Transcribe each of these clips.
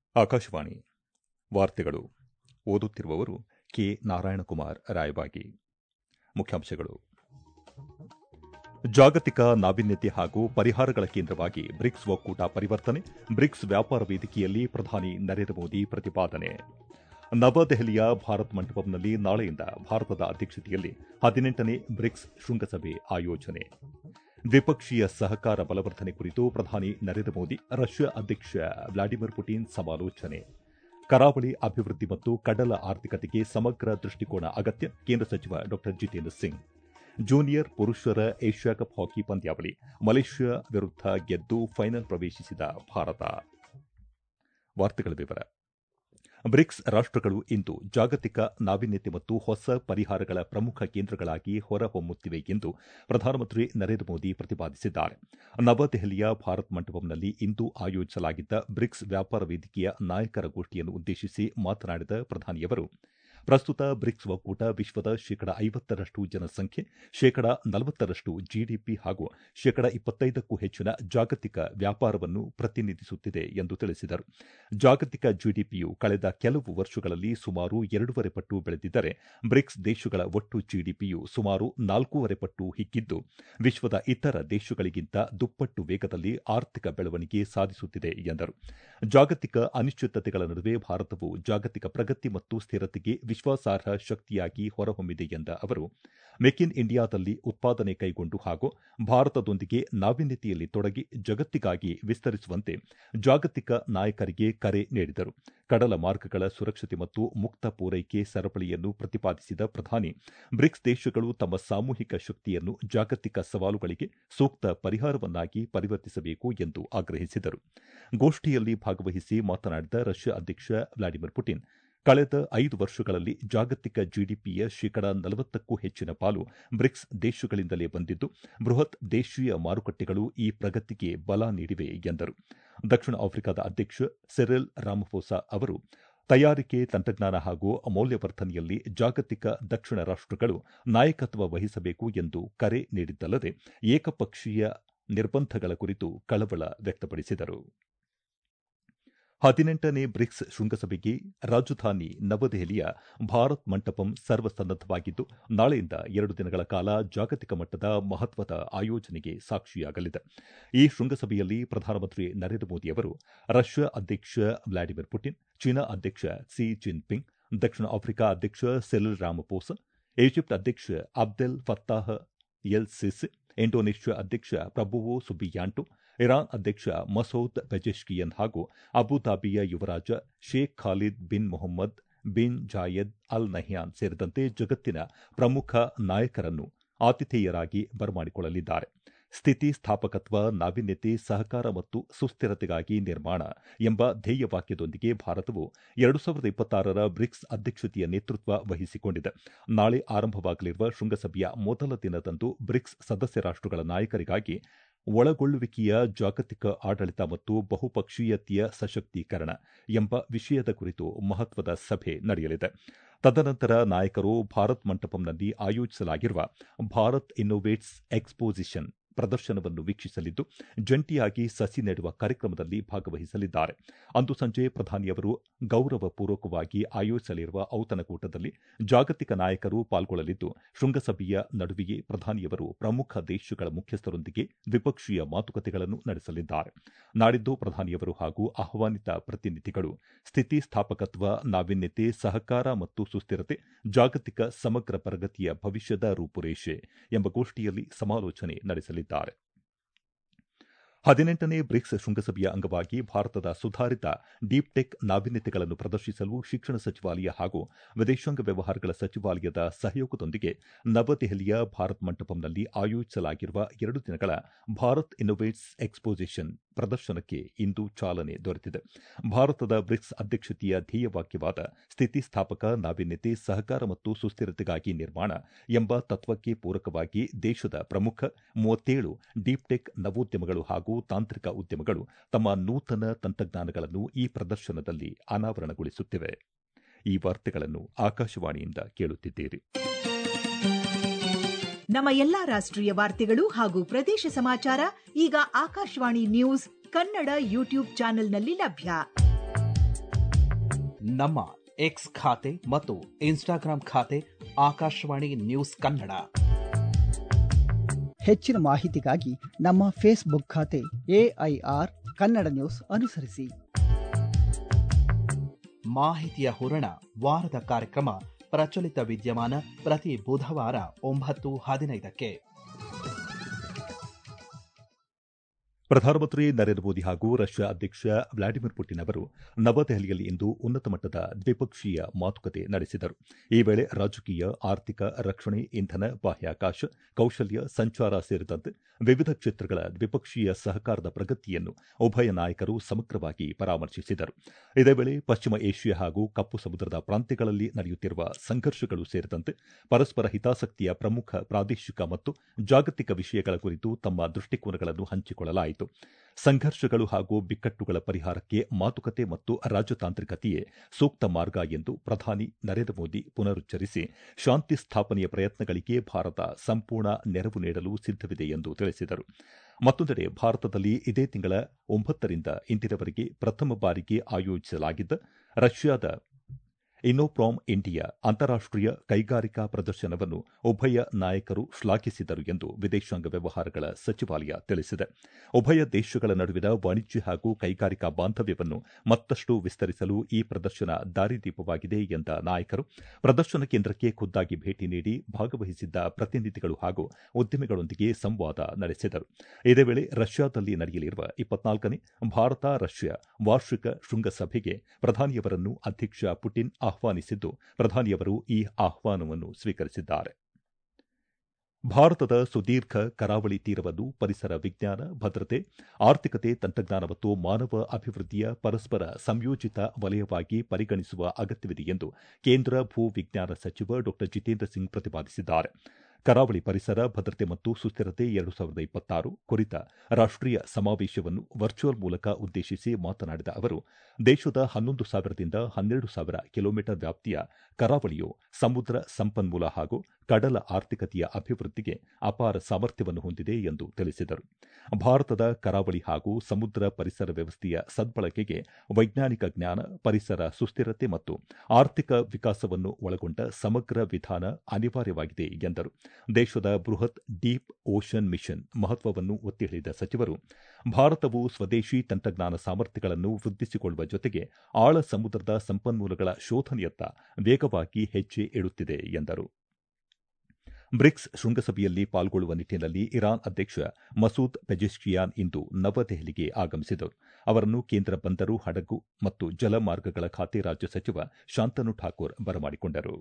ಆಕಾಶವಾಣಿ ವಾರ್ತೆಗಳು ಓದುತ್ತಿರುವವರು ಕೆ ನಾರಾಯಣಕುಮಾರ್ ರಾಯಬಾಗಿ ಮುಖ್ಯಾಂಶಗಳು ಜಾಗತಿಕ ನಾವೀನ್ಯತೆ ಹಾಗೂ ಪರಿಹಾರಗಳ ಕೇಂದ್ರವಾಗಿ ಬ್ರಿಕ್ಸ್ ಒಕ್ಕೂಟ ಪರಿವರ್ತನೆ ಬ್ರಿಕ್ಸ್ ವ್ಯಾಪಾರ ವೇದಿಕೆಯಲ್ಲಿ ಪ್ರಧಾನಿ ನರೇಂದ್ರ ಮೋದಿ ಪ್ರತಿಪಾದನೆ ನವದೆಹಲಿಯ ಭಾರತ್ ಮಂಟಪಂನಲ್ಲಿ ನಾಳೆಯಿಂದ ಭಾರತದ ಅಧ್ಯಕ್ಷತೆಯಲ್ಲಿ ಹದಿನೆಂಟನೇ ಬ್ರಿಕ್ಸ್ ಶೃಂಗಸಭೆ ಆಯೋಜನೆ ದ್ವಿಪಕ್ಷೀಯ ಸಹಕಾರ ಬಲವರ್ಧನೆ ಕುರಿತು ಪ್ರಧಾನಿ ನರೇಂದ್ರ ಮೋದಿ ರಷ್ಯಾ ಅಧ್ಯಕ್ಷ ವ್ಲಾಡಿಮಿರ್ ಪುಟಿನ್ ಸಮಾಲೋಚನೆ ಕರಾವಳಿ ಅಭಿವೃದ್ಧಿ ಮತ್ತು ಕಡಲ ಆರ್ಥಿಕತೆಗೆ ಸಮಗ್ರ ದೃಷ್ಟಿಕೋನ ಅಗತ್ಯ ಕೇಂದ್ರ ಸಚಿವ ಡಾ ಜಿತೇಂದ್ರ ಸಿಂಗ್ ಜೂನಿಯರ್ ಪುರುಷರ ಏಷ್ಯಾ ಕಪ್ ಹಾಕಿ ಪಂದ್ಯಾವಳಿ ಮಲೇಷ್ಯಾ ವಿರುದ್ಧ ಗೆದ್ದು ಫೈನಲ್ ಪ್ರವೇಶಿಸಿದ ಭಾರತ ವಾರ್ತೆಗಳ ವಿವರ ಬ್ರಿಕ್ಸ್ ರಾಷ್ಟಗಳು ಇಂದು ಜಾಗತಿಕ ನಾವೀನ್ಯತೆ ಮತ್ತು ಹೊಸ ಪರಿಹಾರಗಳ ಪ್ರಮುಖ ಕೇಂದ್ರಗಳಾಗಿ ಹೊರಹೊಮ್ಮುತ್ತಿವೆ ಎಂದು ಪ್ರಧಾನಮಂತ್ರಿ ನರೇಂದ್ರ ಮೋದಿ ಪ್ರತಿಪಾದಿಸಿದ್ದಾರೆ ನವದೆಹಲಿಯ ಭಾರತ್ ಮಂಟಪಂನಲ್ಲಿ ಇಂದು ಆಯೋಜಿಸಲಾಗಿದ್ದ ಬ್ರಿಕ್ಸ್ ವ್ಯಾಪಾರ ವೇದಿಕೆಯ ನಾಯಕರ ಗೋಷ್ಠಿಯನ್ನು ಉದ್ದೇಶಿಸಿ ಮಾತನಾಡಿದ ಪ್ರಧಾನಿಯವರು ಪ್ರಸ್ತುತ ಬ್ರಿಕ್ಸ್ ಒಕ್ಕೂಟ ವಿಶ್ವದ ಶೇಕಡ ಐವತ್ತರಷ್ಟು ಜನಸಂಖ್ಯೆ ಶೇಕಡ ನಲವತ್ತರಷ್ಟು ಜಿಡಿಪಿ ಹಾಗೂ ಶೇಕಡ ಇಪ್ಪತ್ತೈದಕ್ಕೂ ಹೆಚ್ಚಿನ ಜಾಗತಿಕ ವ್ಯಾಪಾರವನ್ನು ಪ್ರತಿನಿಧಿಸುತ್ತಿದೆ ಎಂದು ತಿಳಿಸಿದರು ಜಾಗತಿಕ ಜಿಡಿಪಿಯು ಕಳೆದ ಕೆಲವು ವರ್ಷಗಳಲ್ಲಿ ಸುಮಾರು ಎರಡೂವರೆ ಪಟ್ಟು ಬೆಳೆದಿದ್ದರೆ ಬ್ರಿಕ್ಸ್ ದೇಶಗಳ ಒಟ್ಟು ಜಿಡಿಪಿಯು ಸುಮಾರು ನಾಲ್ಕೂವರೆ ಪಟ್ಟು ಹಿಗ್ಗಿದ್ದು ವಿಶ್ವದ ಇತರ ದೇಶಗಳಿಗಿಂತ ದುಪ್ಪಟ್ಟು ವೇಗದಲ್ಲಿ ಆರ್ಥಿಕ ಬೆಳವಣಿಗೆ ಸಾಧಿಸುತ್ತಿದೆ ಎಂದರು ಜಾಗತಿಕ ಅನಿಶ್ಚಿತತೆಗಳ ನಡುವೆ ಭಾರತವು ಜಾಗತಿಕ ಪ್ರಗತಿ ಮತ್ತು ಸ್ಥಿರತೆಗೆ ವಿಶ್ವಾಸಾರ್ಹ ಶಕ್ತಿಯಾಗಿ ಹೊರಹೊಮ್ಮಿದೆ ಎಂದ ಅವರು ಮೇಕ್ ಇನ್ ಇಂಡಿಯಾದಲ್ಲಿ ಉತ್ಪಾದನೆ ಕೈಗೊಂಡು ಹಾಗೂ ಭಾರತದೊಂದಿಗೆ ನಾವೀನ್ಯತೆಯಲ್ಲಿ ತೊಡಗಿ ಜಗತ್ತಿಗಾಗಿ ವಿಸ್ತರಿಸುವಂತೆ ಜಾಗತಿಕ ನಾಯಕರಿಗೆ ಕರೆ ನೀಡಿದರು ಕಡಲ ಮಾರ್ಗಗಳ ಸುರಕ್ಷತೆ ಮತ್ತು ಮುಕ್ತ ಪೂರೈಕೆ ಸರಪಳಿಯನ್ನು ಪ್ರತಿಪಾದಿಸಿದ ಪ್ರಧಾನಿ ಬ್ರಿಕ್ಸ್ ದೇಶಗಳು ತಮ್ಮ ಸಾಮೂಹಿಕ ಶಕ್ತಿಯನ್ನು ಜಾಗತಿಕ ಸವಾಲುಗಳಿಗೆ ಸೂಕ್ತ ಪರಿಹಾರವನ್ನಾಗಿ ಪರಿವರ್ತಿಸಬೇಕು ಎಂದು ಆಗ್ರಹಿಸಿದರು ಗೋಷ್ಠಿಯಲ್ಲಿ ಭಾಗವಹಿಸಿ ಮಾತನಾಡಿದ ರಷ್ಯಾ ಅಧ್ಯಕ್ಷ ವ್ಲಾಡಿಮಿರ್ ಪುಟಿನ್ ಕಳೆದ ಐದು ವರ್ಷಗಳಲ್ಲಿ ಜಾಗತಿಕ ಜಿಡಿಪಿಯ ಶೇಕಡ ನಲವತ್ತಕ್ಕೂ ಹೆಚ್ಚಿನ ಪಾಲು ಬ್ರಿಕ್ಸ್ ದೇಶಗಳಿಂದಲೇ ಬಂದಿದ್ದು ಬೃಹತ್ ದೇಶೀಯ ಮಾರುಕಟ್ಟೆಗಳು ಈ ಪ್ರಗತಿಗೆ ಬಲ ನೀಡಿವೆ ಎಂದರು ದಕ್ಷಿಣ ಆಫ್ರಿಕಾದ ಅಧ್ಯಕ್ಷ ಸಿರಿಲ್ ರಾಮಫೋಸಾ ಅವರು ತಯಾರಿಕೆ ತಂತ್ರಜ್ಞಾನ ಹಾಗೂ ಮೌಲ್ಯವರ್ಧನೆಯಲ್ಲಿ ಜಾಗತಿಕ ದಕ್ಷಿಣ ರಾಷ್ಟಗಳು ನಾಯಕತ್ವ ವಹಿಸಬೇಕು ಎಂದು ಕರೆ ನೀಡಿದ್ದಲ್ಲದೆ ಏಕಪಕ್ಷೀಯ ನಿರ್ಬಂಧಗಳ ಕುರಿತು ಕಳವಳ ವ್ಯಕ್ತಪಡಿಸಿದರು ಹದಿನೆಂಟನೇ ಬ್ರಿಕ್ಸ್ ಶೃಂಗಸಭೆಗೆ ರಾಜಧಾನಿ ನವದೆಹಲಿಯ ಭಾರತ್ ಮಂಟಪಂ ಸರ್ವಸನ್ನದ್ದವಾಗಿದ್ದು ನಾಳೆಯಿಂದ ಎರಡು ದಿನಗಳ ಕಾಲ ಜಾಗತಿಕ ಮಟ್ಟದ ಮಹತ್ವದ ಆಯೋಜನೆಗೆ ಸಾಕ್ಷಿಯಾಗಲಿದೆ ಈ ಶೃಂಗಸಭೆಯಲ್ಲಿ ಪ್ರಧಾನಮಂತ್ರಿ ನರೇಂದ್ರ ಮೋದಿ ಅವರು ರಷ್ಯಾ ಅಧ್ಯಕ್ಷ ವ್ಲಾಡಿಮಿರ್ ಪುಟಿನ್ ಚೀನಾ ಅಧ್ಯಕ್ಷ ಕ್ಸಿ ಜಿನ್ಪಿಂಗ್ ದಕ್ಷಿಣ ಆಫ್ರಿಕಾ ಅಧ್ಯಕ್ಷ ಸೆಲಿಲ್ ರಾಮಪೋಸ ಈಜಿಪ್ಟ್ ಅಧ್ಯಕ್ಷ Abdel Fattah el Sisi Indonesia ಅಧ್ಯಕ್ಷ ಪ್ರಬುವೋ ಸುಬಿಯಾಂಟೋ ಇರಾನ್ ಅಧ್ಯಕ್ಷ ಮಸೌದ್ ಪೆಜೆಶ್ಕಿಯನ್ ಹಾಗೂ ಅಬುದಾಬಿಯ ಯುವರಾಜ Sheikh Khalid bin Mohammed bin Zayed Al Nahyan ಸೇರಿದಂತೆ ಜಗತ್ತಿನ ಪ್ರಮುಖ ನಾಯಕರನ್ನು ಆತಿಥೇಯರಾಗಿ ಬರಮಾಡಿಕೊಳ್ಳಲಿದ್ದಾರೆ ಸ್ಥಿತಿ ಸ್ಥಾಪಕತ್ವ ನಾವೀನ್ಯತೆ ಸಹಕಾರ ಮತ್ತು ಸುಸ್ಥಿರತೆಗಾಗಿ ನಿರ್ಮಾಣ ಎಂಬ ಧ್ಯೇಯವಾಕ್ಯದೊಂದಿಗೆ ಭಾರತವು ಎರಡು ಸಾವಿರದ ಇಪ್ಪತ್ತಾರರ ಬ್ರಿಕ್ಸ್ ಅಧ್ಯಕ್ಷತೆಯ ನೇತೃತ್ವ ವಹಿಸಿಕೊಂಡಿದೆ ನಾಳೆ ಆರಂಭವಾಗಲಿರುವ ಶೃಂಗಸಭೆಯ ಮೊದಲ ದಿನದಂದು ಬ್ರಿಕ್ಸ್ ಸದಸ್ಯ ರಾಷ್ಟಗಳ ನಾಯಕರಿಗಾಗಿ ಒಳಗೊಳ್ಳುವಿಕೆಯ ಜಾಗತಿಕ ಆಡಳಿತ ಮತ್ತು ಬಹುಪಕ್ಷೀಯತೆಯ ಸಶಕ್ತೀಕರಣ ಎಂಬ ವಿಷಯದ ಕುರಿತು ಮಹತ್ವದ ಸಭೆ ನಡೆಯಲಿದೆ ತದನಂತರ ನಾಯಕರು ಭಾರತ್ ಮಂಟಪಂನಲ್ಲಿ ಆಯೋಜಿಸಲಾಗಿರುವ ಭಾರತ್ ಇನ್ನೋವೇಟ್ಸ್ ಎಕ್ಸ್ಪೋಸಿಷನ್ ಪ್ರದರ್ಶನವನ್ನು ವೀಕ್ಷಿಸಲಿದ್ದು ಜಂಟಿಯಾಗಿ ಸಸಿ ನೆಡುವ ಕಾರ್ಯಕ್ರಮದಲ್ಲಿ ಭಾಗವಹಿಸಲಿದ್ದಾರೆ ಅಂದು ಸಂಜೆ ಪ್ರಧಾನಿಯವರು ಗೌರವಪೂರ್ವಕವಾಗಿ ಆಯೋಜಿಸಲಿರುವ ಔತಣಕೂಟದಲ್ಲಿ ಜಾಗತಿಕ ನಾಯಕರು ಪಾಲ್ಗೊಳ್ಳಲಿದ್ದು ಶೃಂಗಸಭೆಯ ನಡುವೆಯೇ ಪ್ರಧಾನಿಯವರು ಪ್ರಮುಖ ದೇಶಗಳ ಮುಖ್ಯಸ್ಥರೊಂದಿಗೆ ದ್ವಿಪಕ್ಷೀಯ ಮಾತುಕತೆಗಳನ್ನು ನಡೆಸಲಿದ್ದಾರೆ ನಾಡಿದ್ದು ಪ್ರಧಾನಿಯವರು ಹಾಗೂ ಆಹ್ವಾನಿತ ಪ್ರತಿನಿಧಿಗಳು ಸ್ಥಿತಿಸ್ಥಾಪಕತ್ವ ನಾವೀನ್ಯತೆ ಸಹಕಾರ ಮತ್ತು ಸುಸ್ಥಿರತೆ ಜಾಗತಿಕ ಸಮಗ್ರ ಪ್ರಗತಿಯ ಭವಿಷ್ಯದ ರೂಪುರೇಷೆ ಎಂಬ ಗೋಷ್ಠಿಯಲ್ಲಿ ಸಮಾಲೋಚನೆ ನಡೆಸಲಿದ್ದಾರೆ ಹದಿನೆಂಟನೇ ಬ್ರಿಕ್ಸ್ ಶೃಂಗಸಭೆಯ ಅಂಗವಾಗಿ ಭಾರತದ ಸುಧಾರಿತ ಡೀಪ್ ಟೆಕ್ ನಾವೀನ್ಯತೆಗಳನ್ನು ಪ್ರದರ್ಶಿಸಲು ಶಿಕ್ಷಣ ಸಚಿವಾಲಯ ಹಾಗೂ ವಿದೇಶಾಂಗ ವ್ಯವಹಾರಗಳ ಸಚಿವಾಲಯದ ಸಹಯೋಗದೊಂದಿಗೆ ನವದೆಹಲಿಯ ಭಾರತ್ ಮಂಟಪಂನಲ್ಲಿ ಆಯೋಜಿಸಲಾಗಿರುವ ಎರಡು ದಿನಗಳ ಭಾರತ್ ಇನ್ನೋವೇಟ್ಸ್ ಎಕ್ಸ್ಪೋಸಿಷನ್ ಪ್ರದರ್ಶನಕ್ಕೆ ಇಂದು ಚಾಲನೆ ದೊರೆತಿದೆ ಭಾರತದ ಬ್ರಿಕ್ಸ್ ಅಧ್ಯಕ್ಷತೆಯ ಧ್ಯೇಯವಾಕ್ಯವಾದ ಸ್ಥಿತಿಸ್ಥಾಪಕ ನಾವೀನ್ಯತೆ ಸಹಕಾರ ಮತ್ತು ಸುಸ್ಥಿರತೆಗಾಗಿ ನಿರ್ಮಾಣ ಎಂಬ ತತ್ವಕ್ಕೆ ಪೂರಕವಾಗಿ ದೇಶದ ಪ್ರಮುಖ ಮೂವತ್ತೇಳು ಡೀಪ್ ಟೆಕ್ ನವೋದ್ಯಮಗಳು ಹಾಗೂ ತಾಂತ್ರಿಕ ಉದ್ಯಮಗಳು ತಮ್ಮ ನೂತನ ತಂತ್ರಜ್ಞಾನಗಳನ್ನು ಈ ಪ್ರದರ್ಶನದಲ್ಲಿ ಅನಾವರಣಗೊಳಿಸುತ್ತಿವೆ ಈ ವಾರ್ತೆಗಳನ್ನು ಆಕಾಶವಾಣಿಯಿಂದ ಕೇಳುತ್ತಿದ್ದೀರಿ ನಮ್ಮ ಎಲ್ಲಾ ರಾಷ್ಟ್ರೀಯ ವಾರ್ತೆಗಳು ಹಾಗೂ ಪ್ರದೇಶ ಸಮಾಚಾರ ಈಗ ಆಕಾಶವಾಣಿ ನ್ಯೂಸ್ ಕನ್ನಡ ಯೂಟ್ಯೂಬ್ ಚಾನೆಲ್ನಲ್ಲಿ ಲಭ್ಯ ನಮ್ಮ ಎಕ್ಸ್ ಖಾತೆ ಮತ್ತು ಇನ್ಸ್ಟಾಗ್ರಾಂ ಖಾತೆ ಆಕಾಶವಾಣಿ ನ್ಯೂಸ್ ಕನ್ನಡ ಹೆಚ್ಚಿನ ಮಾಹಿತಿಗಾಗಿ ನಮ್ಮ ಫೇಸ್ಬುಕ್ ಖಾತೆ ಎಐಆರ್ ಕನ್ನಡ ನ್ಯೂಸ್ ಅನುಸರಿಸಿ ಮಾಹಿತಿಯ ಹೂರಣ ವಾರದ ಕಾರ್ಯಕ್ರಮ ಪ್ರಚಲಿತ ವಿದ್ಯಮಾನ ಪ್ರತಿ ಬುಧವಾರ ಒಂಬತ್ತು ಹದಿನೈದಕ್ಕೆ ಪ್ರಧಾನಮಂತ್ರಿ ನರೇಂದ್ರ ಮೋದಿ ಹಾಗೂ ರಷ್ಯಾ ಅಧ್ಯಕ್ಷ ವ್ಲಾಡಿಮಿರ್ ಪುಟಿನ್ ಅವರು ನವದೆಹಲಿಯಲ್ಲಿ ಇಂದು ಉನ್ನತ ಮಟ್ಟದ ದ್ವಿಪಕ್ಷೀಯ ಮಾತುಕತೆ ನಡೆಸಿದರು ಈ ವೇಳೆ ರಾಜಕೀಯ ಆರ್ಥಿಕ ರಕ್ಷಣೆ ಇಂಧನ ಬಾಹ್ಯಾಕಾಶ ಕೌಶಲ್ಯ ಸಂಚಾರ ಸೇರಿದಂತೆ ವಿವಿಧ ಕ್ಷೇತ್ರಗಳ ದ್ವಿಪಕ್ಷೀಯ ಸಹಕಾರದ ಪ್ರಗತಿಯನ್ನು ಉಭಯ ನಾಯಕರು ಸಮಗ್ರವಾಗಿ ಪರಾಮರ್ಶಿಸಿದರು ಇದೇ ವೇಳೆ ಪಶ್ಚಿಮ ಏಷ್ಯಾ ಹಾಗೂ ಕಪ್ಪು ಸಮುದ್ರದ ಪ್ರಾಂತ್ಯಗಳಲ್ಲಿ ನಡೆಯುತ್ತಿರುವ ಸಂಘರ್ಷಗಳು ಸೇರಿದಂತೆ ಪರಸ್ಪರ ಹಿತಾಸಕ್ತಿಯ ಪ್ರಮುಖ ಪ್ರಾದೇಶಿಕ ಮತ್ತು ಜಾಗತಿಕ ವಿಷಯಗಳ ಕುರಿತು ತಮ್ಮ ದೃಷ್ಟಿಕೋನಗಳನ್ನು ಹಂಚಿಕೊಳ್ಳಲಾಯಿತು ಸಂಘರ್ಷಗಳು ಹಾಗೂ ಬಿಕ್ಕಟ್ಟುಗಳ ಪರಿಹಾರಕ್ಕೆ ಮಾತುಕತೆ ಮತ್ತು ರಾಜತಾಂತ್ರಿಕತೆಯೇ ಸೂಕ್ತ ಮಾರ್ಗ ಎಂದು ಪ್ರಧಾನಿ ನರೇಂದ್ರ ಮೋದಿ ಪುನರುಚ್ಚರಿಸಿ ಶಾಂತಿ ಸ್ಥಾಪನೆಯ ಪ್ರಯತ್ನಗಳಿಗೆ ಭಾರತ ಸಂಪೂರ್ಣ ನೆರವು ನೀಡಲು ಸಿದ್ದವಿದೆ ಎಂದು ತಿಳಿಸಿದರು ಮತ್ತೊಂದೆಡೆ ಭಾರತದಲ್ಲಿ ಇದೇ ತಿಂಗಳ ಒಂಬತ್ತರಿಂದ ಇಂದಿನವರೆಗೆ ಪ್ರಥಮ ಬಾರಿಗೆ ಆಯೋಜಿಸಲಾಗಿದ್ದ ರಷ್ಯಾದ ಇನ್ನೋಪ್ರಾಮ್ ಇಂಡಿಯಾ ಅಂತಾರಾಷ್ಟೀಯ ಕೈಗಾರಿಕಾ ಪ್ರದರ್ಶನವನ್ನು ಉಭಯ ನಾಯಕರು ಶ್ಲಾಘಿಸಿದರು ಎಂದು ವಿದೇಶಾಂಗ ವ್ಯವಹಾರಗಳ ಸಚಿವಾಲಯ ತಿಳಿಸಿದೆ ಉಭಯ ದೇಶಗಳ ನಡುವಿನ ವಾಣಿಜ್ಯ ಹಾಗೂ ಕೈಗಾರಿಕಾ ಬಾಂಧವ್ಯವನ್ನು ಮತ್ತಷ್ಟು ವಿಸ್ತರಿಸಲು ಈ ಪ್ರದರ್ಶನ ದಾರಿದೀಪವಾಗಿದೆ ಎಂದ ನಾಯಕರು ಪ್ರದರ್ಶನ ಕೇಂದ್ರಕ್ಕೆ ಖುದ್ದಾಗಿ ಭೇಟಿ ನೀಡಿ ಭಾಗವಹಿಸಿದ್ದ ಪ್ರತಿನಿಧಿಗಳು ಹಾಗೂ ಉದ್ಯಮಿಗಳೊಂದಿಗೆ ಸಂವಾದ ನಡೆಸಿದರು ಇದೇ ವೇಳೆ ರಷ್ಯಾದಲ್ಲಿ ನಡೆಯಲಿರುವ ಇಪ್ಪತ್ನಾಲ್ಕನೇ ಭಾರತ ರಷ್ಯಾ ವಾರ್ಷಿಕ ಶೃಂಗಸಭೆಗೆ ಪ್ರಧಾನಿಯವರನ್ನು ಅಧ್ಯಕ್ಷ ಪುಟಿನ್ ಆಹ್ವಾನಿಸಿದ್ದು ಪ್ರಧಾನಿಯವರು ಈ ಆಹ್ವಾನವನ್ನು ಸ್ವೀಕರಿಸಿದ್ದಾರೆ ಭಾರತದ ಸುದೀರ್ಘ ಕರಾವಳಿ ತೀರವನ್ನು ಪರಿಸರ ವಿಜ್ಞಾನ ಭದ್ರತೆ ಆರ್ಥಿಕತೆ ತಂತ್ರಜ್ಞಾನ ಮತ್ತು ಮಾನವ ಅಭಿವೃದ್ಧಿಯ ಪರಸ್ಪರ ಸಂಯೋಜಿತ ವಲಯವಾಗಿ ಪರಿಗಣಿಸುವ ಅಗತ್ಯವಿದೆ ಎಂದು ಕೇಂದ್ರ ಭೂ ವಿಜ್ಞಾನ ಸಚಿವ ಡಾ ಜಿತೇಂದ್ರ ಸಿಂಗ್ ಪ್ರತಿಪಾದಿಸಿದ್ದಾರೆ ಕರಾವಳಿ ಪರಿಸರ ಭದ್ರತೆ ಮತ್ತು ಸುಸ್ಥಿರತೆ ಎರಡು ಸಾವಿರದ ಇಪ್ಪತ್ತಾರು ಕುರಿತ ರಾಷ್ಟೀಯ ಸಮಾವೇಶವನ್ನು ವರ್ಚುವಲ್ ಮೂಲಕ ಉದ್ದೇಶಿಸಿ ಮಾತನಾಡಿದ ಅವರು ದೇಶದ ಹನ್ನೊಂದು ಸಾವಿರದಿಂದ ಹನ್ನೆರಡು ಸಾವಿರ ಕಿಲೋಮೀಟರ್ ವ್ಯಾಪ್ತಿಯ ಕರಾವಳಿಯು ಸಮುದ್ರ ಸಂಪನ್ಮೂಲ ಹಾಗೂ ಕಡಲ ಆರ್ಥಿಕತೆಯ ಅಭಿವೃದ್ಧಿಗೆ ಅಪಾರ ಸಾಮರ್ಥ್ಯವನ್ನು ಹೊಂದಿದೆ ಎಂದು ತಿಳಿಸಿದರು ಭಾರತದ ಕರಾವಳಿ ಹಾಗೂ ಸಮುದ್ರ ಪರಿಸರ ವ್ಯವಸ್ಥೆಯ ಸದ್ಬಳಕೆಗೆ ವೈಜ್ಞಾನಿಕ ಜ್ಞಾನ ಪರಿಸರ ಸುಸ್ಥಿರತೆ ಮತ್ತು ಆರ್ಥಿಕ ವಿಕಾಸವನ್ನು ಒಳಗೊಂಡ ಸಮಗ್ರ ವಿಧಾನ ಅನಿವಾರ್ಯವಾಗಿದೆ ಎಂದರು ದೇಶದ ಬೃಹತ್ ಡೀಪ್ ಓಷನ್ ಮಿಷನ್ ಮಹತ್ವವನ್ನು ಒತ್ತಿ ಹೇಳಿದ ಸಚಿವರು ಭಾರತವು ಸ್ವದೇಶಿ ತಂತ್ರಜ್ಞಾನ ಸಾಮರ್ಥ್ಯಗಳನ್ನು ವೃದ್ಧಿಸಿಕೊಳ್ಳುವ ಜೊತೆಗೆ ಆಳ ಸಮುದ್ರದ ಸಂಪನ್ಮೂಲಗಳ ಶೋಧನೆಯತ್ತ ವೇಗವಾಗಿ ಹೆಜ್ಜೆ ಇಡುತ್ತಿದೆ ಎಂದರು ಬ್ರಿಕ್ಸ್ ಶೃಂಗಸಭೆಯಲ್ಲಿ ಪಾಲ್ಗೊಳ್ಳುವ ನಿಟ್ಟಿನಲ್ಲಿ ಇರಾನ್ ಅಧ್ಯಕ್ಷ ಮಸೂದ್ ಪೆಜೆಶ್ಕಿಯಾನ್ ಇಂದು ನವದೆಹಲಿಗೆ ಆಗಮಿಸಿದರು ಅವರನ್ನು ಕೇಂದ್ರ ಬಂದರು ಹಡಗು ಮತ್ತು ಜಲಮಾರ್ಗಗಳ ಖಾತೆ ರಾಜ್ಯ ಸಚಿವ ಶಾಂತನು ಠಾಕೂರ್ ಬರಮಾಡಿಕೊಂಡರು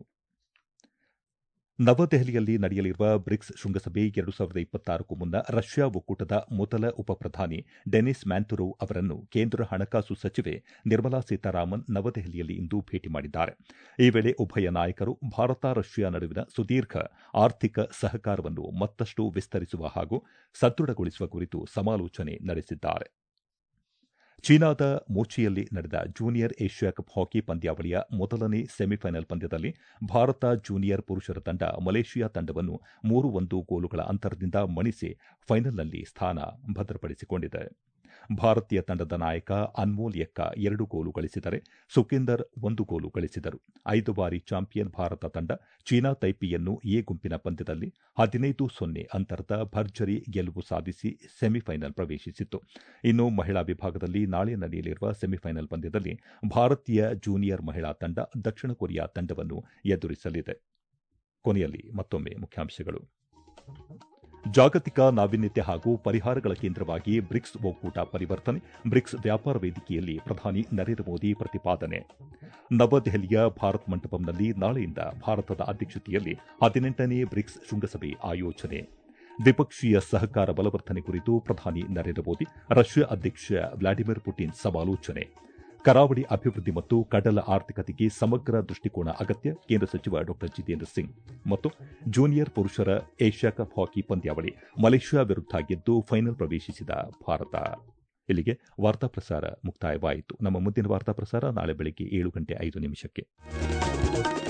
ನವದೆಹಲಿಯಲ್ಲಿ ನಡೆಯಲಿರುವ ಬ್ರಿಕ್ಸ್ ಶೃಂಗಸಭೆ ಎರಡು ಸಾವಿರದ ಇಪ್ಪತ್ತಾರಕ್ಕೂ ಮುನ್ನ ರಷ್ಯಾ ಒಕ್ಕೂಟದ ಮೊದಲ ಉಪಪ್ರಧಾನಿ ಡೆನಿಸ್ ಮ್ಯಾಂತುರೋವ್ ಅವರನ್ನು ಕೇಂದ್ರ ಹಣಕಾಸು ಸಚಿವೆ ನಿರ್ಮಲಾ ಸೀತಾರಾಮನ್ ನವದೆಹಲಿಯಲ್ಲಿ ಇಂದು ಭೇಟಿ ಮಾಡಿದ್ದಾರೆ ಈ ವೇಳೆ ಉಭಯ ನಾಯಕರು ಭಾರತ ರಷ್ಯಾ ನಡುವಿನ ಸುದೀರ್ಘ ಆರ್ಥಿಕ ಸಹಕಾರವನ್ನು ಮತ್ತಷ್ಟು ವಿಸ್ತರಿಸುವ ಹಾಗೂ ಸದೃಢಗೊಳಿಸುವ ಕುರಿತು ಸಮಾಲೋಚನೆ ನಡೆಸಿದ್ದಾರೆ ಚೀನಾದ ಮೋಚಿಯಲ್ಲಿ ನಡೆದ ಜೂನಿಯರ್ ಏಷ್ಯಾ ಕಪ್ ಹಾಕಿ ಪಂದ್ಯಾವಳಿಯ ಮೊದಲನೇ ಸೆಮಿಫೈನಲ್ ಪಂದ್ಯದಲ್ಲಿ ಭಾರತ ಜೂನಿಯರ್ ಪುರುಷರ ತಂಡ ಮಲೇಷಿಯಾ ತಂಡವನ್ನು ಮೂರು ಒಂದು ಗೋಲುಗಳ ಅಂತರದಿಂದ ಮಣಿಸಿ ಫೈನಲ್ನಲ್ಲಿ ಸ್ಥಾನ ಭದ್ರಪಡಿಸಿಕೊಂಡಿದೆ ಭಾರತೀಯ ತಂಡದ ನಾಯಕ ಅನ್ಮೋಲ್ ಎಕ್ಕ ಎರಡು ಗೋಲು ಗಳಿಸಿದರೆ ಸುಖೇಂದರ್ ಒಂದು ಗೋಲು ಗಳಿಸಿದರು ಐದು ಬಾರಿ ಚಾಂಪಿಯನ್ ಭಾರತ ತಂಡ ಚೀನಾ ತೈಪಿಯನ್ನು ಎ ಗುಂಪಿನ ಪಂದ್ಯದಲ್ಲಿ ಹದಿನೈದು ಸೊನ್ನೆ ಅಂತರದ ಭರ್ಜರಿ ಗೆಲುವು ಸಾಧಿಸಿ ಸೆಮಿಫೈನಲ್ ಪ್ರವೇಶಿಸಿತ್ತು ಇನ್ನು ಮಹಿಳಾ ವಿಭಾಗದಲ್ಲಿ ನಾಳೆ ನಡೆಯಲಿರುವ ಸೆಮಿಫೈನಲ್ ಪಂದ್ಯದಲ್ಲಿ ಭಾರತೀಯ ಜೂನಿಯರ್ ಮಹಿಳಾ ತಂಡ ದಕ್ಷಿಣ ಕೊರಿಯಾ ತಂಡವನ್ನು ಎದುರಿಸಲಿದೆ ಕೊನೆಯಲ್ಲಿ ಮತ್ತೊಮ್ಮೆ ಮುಖ್ಯಾಂಶಗಳು ಜಾಗತಿಕ ನಾವೀನ್ಯತೆ ಹಾಗೂ ಪರಿಹಾರಗಳ ಕೇಂದ್ರವಾಗಿ ಬ್ರಿಕ್ಸ್ ಒಕ್ಕೂಟ ಪರಿವರ್ತನೆ ಬ್ರಿಕ್ಸ್ ವ್ಯಾಪಾರ ವೇದಿಕೆಯಲ್ಲಿ ಪ್ರಧಾನಿ ನರೇಂದ್ರ ಮೋದಿ ಪ್ರತಿಪಾದನೆ ನವದೆಹಲಿಯ ಭಾರತ್ ಮಂಟಪಂನಲ್ಲಿ ನಾಳೆಯಿಂದ ಭಾರತದ ಅಧ್ಯಕ್ಷತೆಯಲ್ಲಿ ಹದಿನೆಂಟನೇ ಬ್ರಿಕ್ಸ್ ಶೃಂಗಸಭೆ ಆಯೋಜನೆ ದ್ವಿಪಕ್ಷೀಯ ಸಹಕಾರ ಬಲವರ್ಧನೆ ಕುರಿತು ಪ್ರಧಾನಿ ನರೇಂದ್ರ ಮೋದಿ ರಷ್ಯಾ ಅಧ್ಯಕ್ಷ ವ್ಲಾಡಿಮಿರ್ ಪುಟಿನ್ ಸಮಾಲೋಚನೆ ಕರಾವಳಿ ಅಭಿವೃದ್ಧಿ ಮತ್ತು ಕಡಲ ಆರ್ಥಿಕತೆಗೆ ಸಮಗ್ರ ದೃಷ್ಟಿಕೋನ ಅಗತ್ಯ ಕೇಂದ್ರ ಸಚಿವ ಡಾ ಜಿತೇಂದ್ರ ಸಿಂಗ್ ಮತ್ತು ಜೂನಿಯರ್ ಪುರುಷರ ಏಷ್ಯಾ ಕಪ್ ಹಾಕಿ ಪಂದ್ಯಾವಳಿ ಮಲೇಷ್ಯಾ ವಿರುದ್ಧ ಗೆದ್ದು ಫೈನಲ್ ಪ್ರವೇಶಿಸಿದ ಭಾರತ ಇಲ್ಲಿಗೆ ವಾರ್ತಾ ಪ್ರಸಾರ ಮುಕ್ತಾಯವಾಯಿತು ನಮ್ಮ ಮುಂದಿನ ವಾರ್ತಾ ಪ್ರಸಾರ ನಾಳೆ ಬೆಳಗ್ಗೆ ಏಳು ಗಂಟೆ ಐದು ನಿಮಿಷಕ್ಕೆ